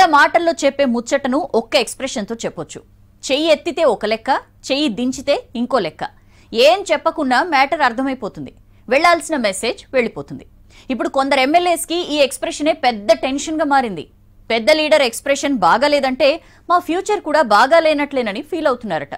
మాటల్లో చెప్పే ముచ్చటను ఒక్క ఎక్స్ప్రెషన్తో చెప్పొచ్చు చెయ్యి ఎత్తితే ఒక లెక్క చెయ్యి దించితే ఇంకో లెక్క ఏం చెప్పకున్నా మ్యాటర్ అర్థమైపోతుంది వెళ్లాల్సిన మెసేజ్ వెళ్ళిపోతుంది ఇప్పుడు కొందరు ఎమ్మెల్యేస్కి ఈ ఎక్స్ప్రెషనే పెద్ద టెన్షన్గా మారింది పెద్ద లీడర్ ఎక్స్ప్రెషన్ బాగాలేదంటే మా ఫ్యూచర్ కూడా బాగాలేనట్లేనని ఫీల్ అవుతున్నారట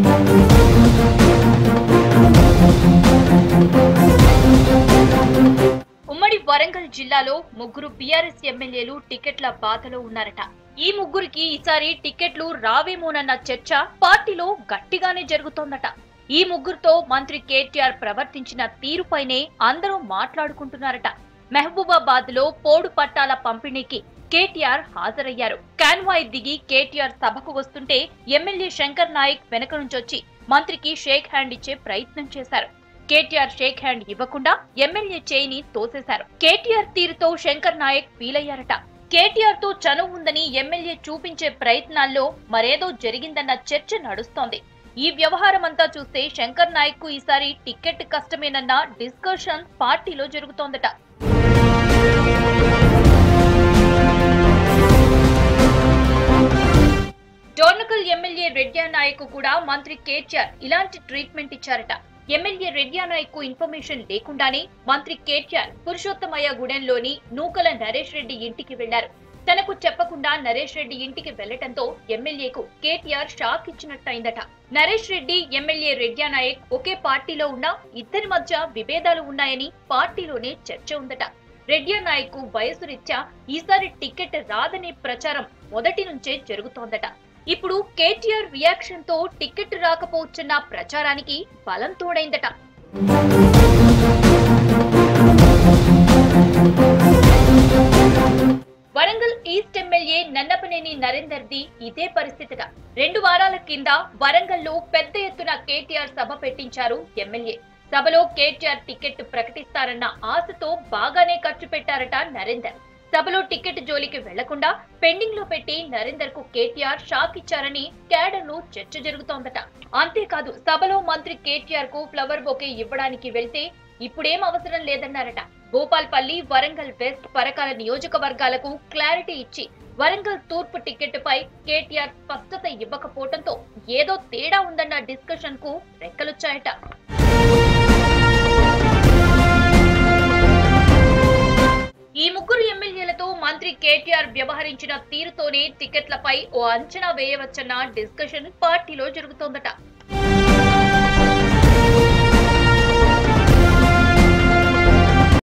ఉమ్మడి వరంగల్ జిల్లాలో ముగ్గురు బీఆర్ఎస్ ఎమ్మెల్యేలు టికెట్ల బాధలో ఉన్నారట ఈ ముగ్గురికి ఈసారి టికెట్లు రావేమోనన్న చర్చ పార్టీలో గట్టిగానే జరుగుతోందట ఈ ముగ్గురుతో మంత్రి కేటీఆర్ ప్రవర్తించిన తీరుపైనే అందరూ మాట్లాడుకుంటున్నారట మహబూబాబాద్ లో పోడు పట్టాల పంపిణీకి కేటీఆర్ హాజరయ్యారు కాన్వాయ్ దిగి కేటీఆర్ సభకు వస్తుంటే ఎమ్మెల్యే శంకర్ నాయక్ వెనక నుంచొచ్చి మంత్రికి షేక్ హ్యాండ్ ఇచ్చే ప్రయత్నం చేశారు కేటీఆర్ షేక్ హ్యాండ్ ఇవ్వకుండా ఎమ్మెల్యే చేయిని తోసేశారు కేటీఆర్ తీరుతో శంకర్ నాయక్ ఫీల్ అయ్యారట కేటీఆర్ తో చనువు ఉందని ఎమ్మెల్యే చూపించే ప్రయత్నాల్లో మరేదో జరిగిందన్న చర్చ నడుస్తోంది ఈ వ్యవహారం అంతా చూస్తే శంకర్ నాయక్ కు ఈసారి టికెట్ కష్టమేనన్న డిస్కషన్ పార్టీలో జరుగుతోందట డోర్నకల్ ఎమ్మెల్యే రెడ్యా నాయక్ కూడా మంత్రి కేటీఆర్ ఇలాంటి ట్రీట్మెంట్ ఇచ్చారట ఎమ్మెల్యే రెడ్యా నాయక్ కు ఇన్ఫర్మేషన్ లేకుండానే మంత్రి కేటీఆర్ పురుషోత్తమయ్య గూడెంలోని నూకల నరేష్ రెడ్డి ఇంటికి వెళ్లారు తనకు చెప్పకుండా నరేష్ రెడ్డి ఇంటికి వెళ్లటంతో ఎమ్మెల్యేకు కేటీఆర్ షాక్ ఇచ్చినట్టయిందట నరేష్ రెడ్డి ఎమ్మెల్యే రెడ్యా నాయక్ ఒకే పార్టీలో ఉన్న ఇద్దరి మధ్య విభేదాలు ఉన్నాయని పార్టీలోనే చర్చ ఉందట రెడ్యా నాయక్ కు వయసు రీత్యా ఈసారి టికెట్ రాదనే ప్రచారం మొదటి నుంచే జరుగుతోందట ఇప్పుడు కేటీఆర్ రియాక్షన్ తో టికెట్ రాకపోవచ్చన్న ప్రచారానికి బలం తోడైందట వరంగల్ ఈస్ట్ ఎమ్మెల్యే నన్నపనేని నరేందర్ ది ఇదే పరిస్థితిట రెండు వారాల కింద వరంగల్లో పెద్ద ఎత్తున కేటీఆర్ సభ పెట్టించారు ఎమ్మెల్యే సభలో కేటీఆర్ టికెట్ ప్రకటిస్తారన్న ఆశతో బాగానే ఖర్చు పెట్టారట నరేందర్ సభలో టికెట్ జోలికి వెళ్లకుండా పెండింగ్ లో పెట్టి నరేందర్ కు కేటీఆర్ షాక్ ఇచ్చారని క్యాడర్ లో చర్చ జరుగుతోందట అంతేకాదు సభలో మంత్రి కేటీఆర్ కు ఫ్లవర్ బొకే ఇవ్వడానికి వెళ్తే ఇప్పుడేం అవసరం లేదన్నారట భూపాల్పల్లి వరంగల్ వెస్ట్ పరకాల నియోజకవర్గాలకు క్లారిటీ ఇచ్చి వరంగల్ తూర్పు టికెట్ పై కేటీఆర్ స్పష్టత ఇవ్వకపోవడంతో ఏదో తేడా ఉందన్న డిస్కషన్ కు రెక్కలొచ్చాయట ఈ ముగ్గురు ఎమ్మెల్యేలతో మంత్రి కేటీఆర్ వ్యవహరించిన తీరుతోనే టికెట్లపై ఓ అంచనా వేయవచ్చన్న డిస్కషన్ పార్టీలో జరుగుతోందట